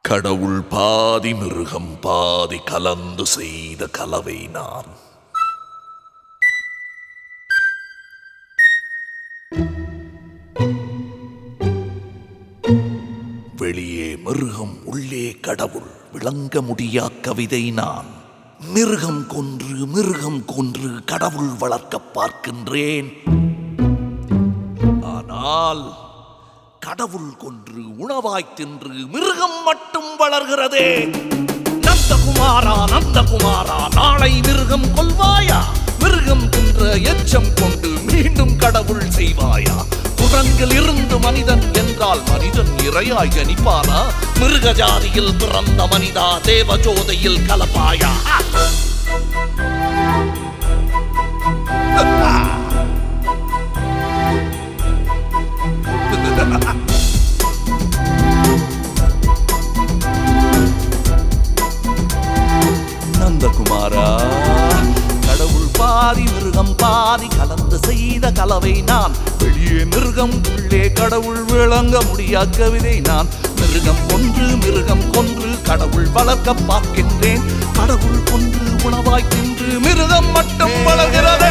கடவுள் பாதி மிருகம் பாதி கலந்து செய்த கலவை நான் வெளியே மிருகம் உள்ளே கடவுள் விளங்க முடியா கவிதை நான் மிருகம் கொன்று மிருகம் கொன்று கடவுள் வளர்க்க பார்க்கின்றேன் ஆனால் கடவுள் கொன்று உணவாய் தின்று மிருகம் மட்டும் வளர்கிறதே நந்தகுமாரா நந்தகுமாரா நாளை மிருகம் கொல்வாயா மிருகம் தின்ற எச்சம் கொண்டு மீண்டும் கடவுள் செய்வாயா குரங்கில் இருந்து மனிதன் என்றால் மனிதன் இரையாய் கணிப்பானா மிருக ஜாதியில் பிறந்த மனிதா தேவஜோதையில் கலப்பாயா நந்தகுமாரா கடவுள் பாதி மிருகம் பாதி கலந்து செய்த கலவை நான் வெளியே மிருகம் உள்ளே கடவுள் விளங்க முடியா கவிதை நான் மிருகம் கொன்று மிருகம் கொன்று கடவுள் வளர்க்க பார்க்கின்றேன் கடவுள் கொன்று உணவாய் தின்று மிருகம் மட்டும் வளர்கிறதே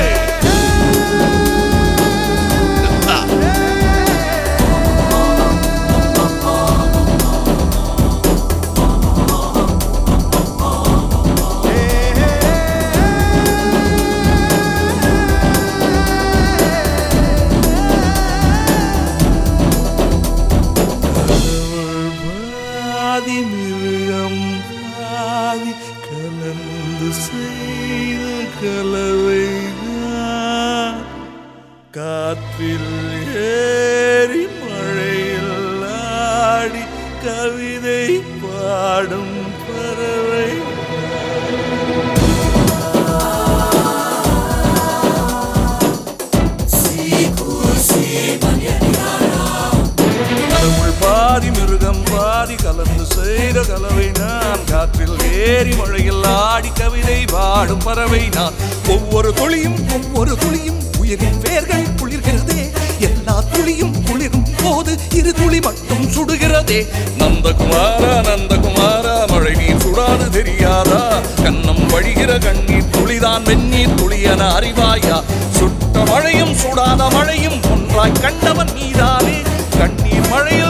பாதி மிருகம் பாதி கலந்து செய்த கலவை நான். காற்றில் ஏறி மழையில் ஆடி கவிதை பாடும் பறவை கடவுள் பாதி மிருகம் பாதி கலந்து செய்த கலவை நான் காற்றில் ஏறி மழையில் ஆடி கவிதை பாடும் பறவை நான் ஒவ்வொரு துளியும் ஒவ்வொரு துளியும் உயிரின் வேர்கள் குளிர்கிறதே எல்லா துளியும் குளிரும் போது இரு துளி மட்டும் சுடுகிறதே நந்தகுமாரா நந்தகுமாரா மழை நீர் சுடாது தெரியாதா கண்ணம் வழிகிற கண்ணீர் துளிதான் வெந்நீர் துளியன அறிவாயா சுட்ட மழையும் சுடாத மழையும் ஒன்றாய் கண்டவன் நீதானே கண்ணீர் மழையில்